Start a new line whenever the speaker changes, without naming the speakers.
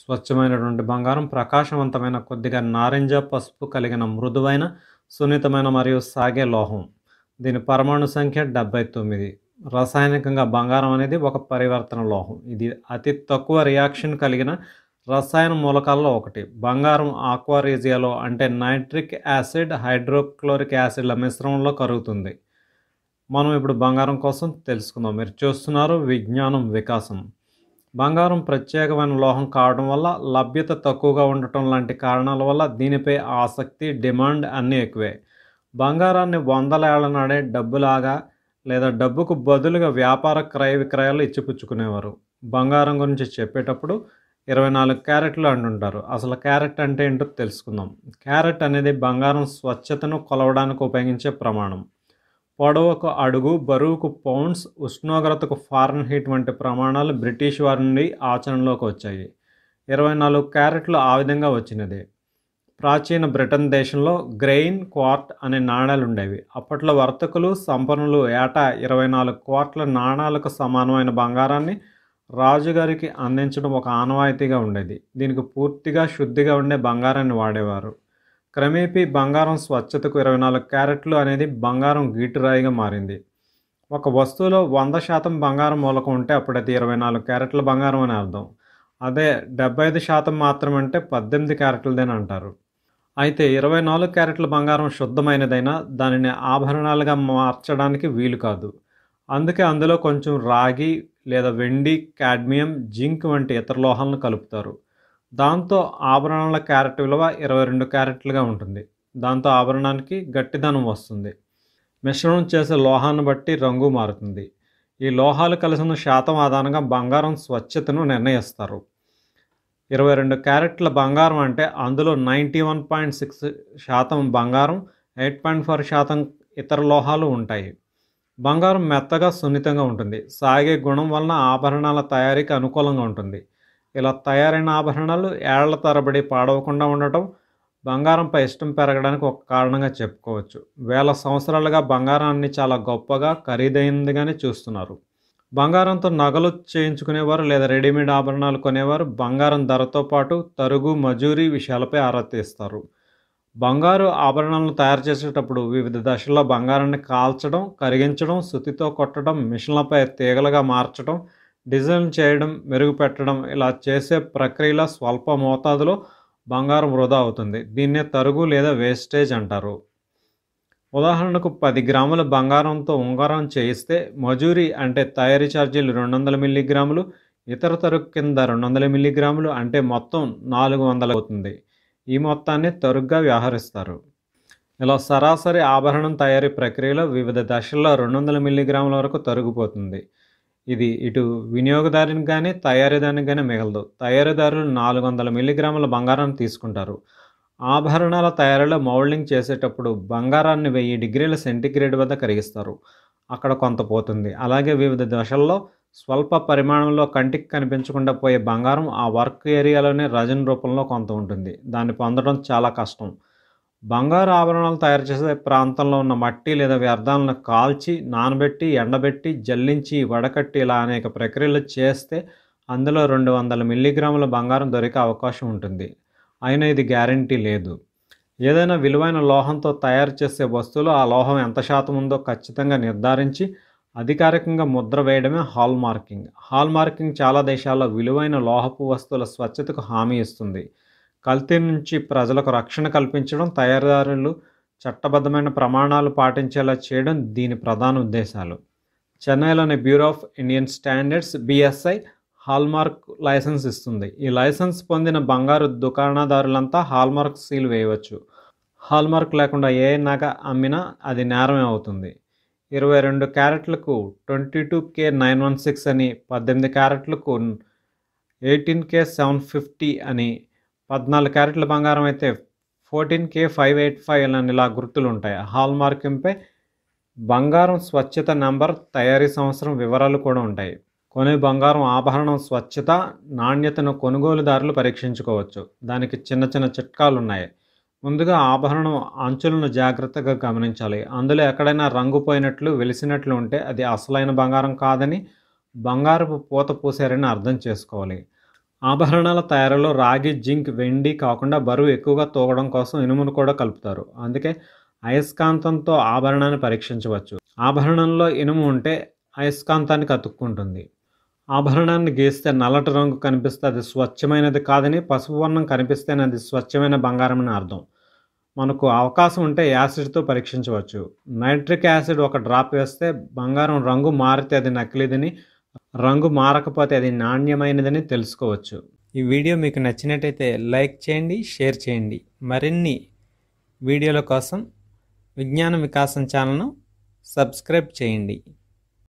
స్వచ్ఛమైనటువంటి బంగారం ప్రకాశవంతమైన కొద్దిగా నారింజ పసుపు కలిగిన మృదువైన సున్నితమైన మరియు సాగే లోహం దీని పరమాణు సంఖ్య డెబ్బై తొమ్మిది రసాయనికంగా బంగారం అనేది ఒక పరివర్తన లోహం ఇది అతి తక్కువ రియాక్షన్ కలిగిన రసాయన మూలకాల్లో ఒకటి బంగారం ఆక్వారీజియాలో అంటే నైట్రిక్ యాసిడ్ హైడ్రోక్లోరిక్ యాసిడ్ల మిశ్రమంలో కరుగుతుంది మనం ఇప్పుడు బంగారం కోసం తెలుసుకుందాం మీరు చూస్తున్నారు విజ్ఞానం వికాసం బంగారం ప్రత్యేకమైన లోహం కావడం వల్ల లభ్యత తక్కువగా ఉండటం లాంటి కారణాల వల్ల దీనిపై ఆసక్తి డిమాండ్ అన్నీ ఎక్కువే బంగారాన్ని వందల ఏళ్ల నాడే డబ్బులాగా లేదా డబ్బుకు బదులుగా వ్యాపార క్రయ విక్రయాలు ఇచ్చిపుచ్చుకునేవారు బంగారం గురించి చెప్పేటప్పుడు ఇరవై నాలుగు క్యారెట్లు అంటుంటారు అసలు క్యారెట్ అంటే ఏంటో తెలుసుకుందాం క్యారెట్ అనేది బంగారం స్వచ్ఛతను కొలవడానికి ఉపయోగించే ప్రమాణం పొడవుకు అడుగు బరువుకు పౌండ్స్ ఉష్ణోగ్రతకు ఫారెన్ హీట్ వంటి ప్రమాణాలు బ్రిటిష్ వారి నుండి ఆచరణలోకి వచ్చాయి ఇరవై నాలుగు క్యారెట్లు ఆ విధంగా వచ్చినది ప్రాచీన బ్రిటన్ దేశంలో గ్రెయిన్ క్వార్ట్ అనే నాణాలు ఉండేవి అప్పట్లో వర్తకులు సంపన్నులు ఏటా ఇరవై నాలుగు క్వార్ట్ల నాణాలకు సమానమైన బంగారాన్ని రాజుగారికి అందించడం ఒక ఆనవాయితీగా ఉండేది దీనికి పూర్తిగా శుద్ధిగా ఉండే బంగారాన్ని వాడేవారు క్రమేపీ బంగారం స్వచ్ఛతకు ఇరవై నాలుగు క్యారెట్లు అనేది బంగారం గీటురాయిగా మారింది ఒక వస్తువులో వంద శాతం బంగారం మూలకం ఉంటే అప్పుడు అది ఇరవై నాలుగు క్యారెట్ల బంగారం అని అర్థం అదే డెబ్బై ఐదు శాతం మాత్రం అంటే పద్దెనిమిది క్యారెట్లదేని అంటారు అయితే ఇరవై నాలుగు క్యారెట్ల బంగారం శుద్ధమైనదైనా దానిని ఆభరణాలుగా మార్చడానికి వీలు కాదు అందుకే అందులో కొంచెం రాగి లేదా వెండి కాడ్మియం జింక్ వంటి ఇతర లోహాలను కలుపుతారు దాంతో ఆభరణాల క్యారెట్ విలువ ఇరవై రెండు క్యారెట్లుగా ఉంటుంది దాంతో ఆభరణానికి గట్టిదనం వస్తుంది మిశ్రమం చేసే లోహాన్ని బట్టి రంగు మారుతుంది ఈ లోహాలు కలిసిన శాతం ఆధారంగా బంగారం స్వచ్ఛతను నిర్ణయిస్తారు ఇరవై రెండు క్యారెట్ల బంగారం అంటే అందులో నైంటీ వన్ పాయింట్ సిక్స్ శాతం బంగారం ఎయిట్ పాయింట్ ఫోర్ శాతం ఇతర లోహాలు ఉంటాయి బంగారం మెత్తగా సున్నితంగా ఉంటుంది సాగే గుణం వలన ఆభరణాల తయారీకి అనుకూలంగా ఉంటుంది ఇలా తయారైన ఆభరణాలు ఏళ్ల తరబడి పాడవకుండా ఉండటం బంగారంపై ఇష్టం పెరగడానికి ఒక కారణంగా చెప్పుకోవచ్చు వేల సంవత్సరాలుగా బంగారాన్ని చాలా గొప్పగా ఖరీదైనదిగానే చూస్తున్నారు బంగారంతో నగలు చేయించుకునేవారు లేదా రెడీమేడ్ ఆభరణాలు కొనేవారు బంగారం ధరతో పాటు తరుగు మజూరీ విషయాలపై ఆరా తీస్తారు బంగారు ఆభరణాలను తయారు చేసేటప్పుడు వివిధ దశల్లో బంగారాన్ని కాల్చడం కరిగించడం సుతితో కొట్టడం మిషన్లపై తీగలుగా మార్చడం డిజైన్ చేయడం మెరుగుపెట్టడం ఇలా చేసే ప్రక్రియలో స్వల్ప మోతాదులో బంగారం వృధా అవుతుంది దీన్నే తరుగు లేదా వేస్టేజ్ అంటారు ఉదాహరణకు పది గ్రాముల బంగారంతో ఉంగరం చేయిస్తే మజూరీ అంటే తయారీ ఛార్జీలు రెండు వందల మిల్లీగ్రాములు ఇతర తరుగు కింద రెండు వందల మిల్లీగ్రాములు అంటే మొత్తం నాలుగు వందలు అవుతుంది ఈ మొత్తాన్ని తరుగ్గా వ్యవహరిస్తారు ఇలా సరాసరి ఆభరణం తయారీ ప్రక్రియలో వివిధ దశల్లో రెండు వందల మిల్లీగ్రాముల వరకు తరుగుపోతుంది ఇది ఇటు వినియోగదారునికి కానీ తయారీదారునికి కానీ మిగలదు తయారీదారులు నాలుగు వందల మిల్లీగ్రాముల బంగారాన్ని తీసుకుంటారు ఆభరణాల తయారీలో మౌల్డింగ్ చేసేటప్పుడు బంగారాన్ని వెయ్యి డిగ్రీల సెంటీగ్రేడ్ వద్ద కరిగిస్తారు అక్కడ కొంత పోతుంది అలాగే వివిధ దశల్లో స్వల్ప పరిమాణంలో కంటికి కనిపించకుండా పోయే బంగారం ఆ వర్క్ ఏరియాలోనే రజన్ రూపంలో కొంత ఉంటుంది దాన్ని పొందడం చాలా కష్టం బంగారు ఆభరణాలు తయారు చేసే ప్రాంతంలో ఉన్న మట్టి లేదా వ్యర్థాలను కాల్చి నానబెట్టి ఎండబెట్టి జల్లించి వడకట్టి ఇలా అనేక ప్రక్రియలు చేస్తే అందులో రెండు వందల మిల్లీగ్రాముల బంగారం దొరికే అవకాశం ఉంటుంది అయినా ఇది గ్యారంటీ లేదు ఏదైనా విలువైన లోహంతో తయారు చేసే వస్తువులు ఆ లోహం ఎంత శాతం ఉందో ఖచ్చితంగా నిర్ధారించి అధికారికంగా ముద్ర వేయడమే హాల్ మార్కింగ్ హాల్ మార్కింగ్ చాలా దేశాల్లో విలువైన లోహపు వస్తువుల స్వచ్ఛతకు హామీ ఇస్తుంది కల్తీ నుంచి ప్రజలకు రక్షణ కల్పించడం తయారీదారులు చట్టబద్ధమైన ప్రమాణాలు పాటించేలా చేయడం దీని ప్రధాన ఉద్దేశాలు చెన్నైలోని bureau of Indian standards BSI hallmark licence ఇస్తుంది ఈ లైసెన్స్ పొందిన బంగారు దుకాణదారులంతా హాల్మార్క్ సీల్ వేయవచ్చు హాల్మార్క్ లేకుండా ఏ నగ అమ్మినా అది నేరమే అవుతుంది ఇరవై రెండు క్యారెట్లకు twenty two K nine one six అని పద్దెనిమిది క్యారెట్లకు ఎయిటీన్ కే సెవెన్ ఫిఫ్టీ అని పద్నాలుగు క్యారెట్ల బంగారం అయితే fourteen K five eight five అని ఇలా గుర్తులు ఉంటాయి హాల్ మార్కింగ్పై బంగారం స్వచ్ఛత నెంబర్ తయారీ సంవత్సరం వివరాలు కూడా ఉంటాయి కొనే బంగారం ఆభరణం స్వచ్ఛత నాణ్యతను కొనుగోలుదారులు పరీక్షించుకోవచ్చు దానికి చిన్న చిన్న చిట్కాలు ఉన్నాయి ముందుగా ఆభరణం అంచులను జాగ్రత్తగా గమనించాలి అందులో ఎక్కడైనా రంగు పోయినట్లు వెలిసినట్లు ఉంటే అది అసలైన బంగారం కాదని బంగారపు పూత పూసారని అర్థం చేసుకోవాలి ఆభరణాల తయారీలో రాగి జింక్ వెండి కాకుండా బరువు ఎక్కువగా తూగడం కోసం ఇనుమును కూడా కలుపుతారు అందుకే అయస్కాంతంతో ఆభరణాన్ని పరీక్షించవచ్చు ఆభరణంలో ఇనుము ఉంటే అయస్కాంతానికి అతుక్కుంటుంది ఆభరణాన్ని గీస్తే నల్లటి రంగు కనిపిస్తే అది స్వచ్ఛమైనది కాదని పసుపు వర్ణం కనిపిస్తేనే అది స్వచ్ఛమైన బంగారం అని అర్థం మనకు అవకాశం ఉంటే యాసిడ్తో పరీక్షించవచ్చు నైట్రిక్ యాసిడ్ ఒక డ్రాప్ వేస్తే బంగారం రంగు మారితే అది నకిలీదని రంగు మారకపోతే అది నాణ్యమైనదని తెలుసుకోవచ్చు ఈ వీడియో మీకు నచ్చినట్టయితే లైక్ చేయండి షేర్ చేయండి మరిన్ని వీడియోల కోసం విజ్ఞాన వికాసం ఛానల్ను సబ్స్క్రైబ్ చేయండి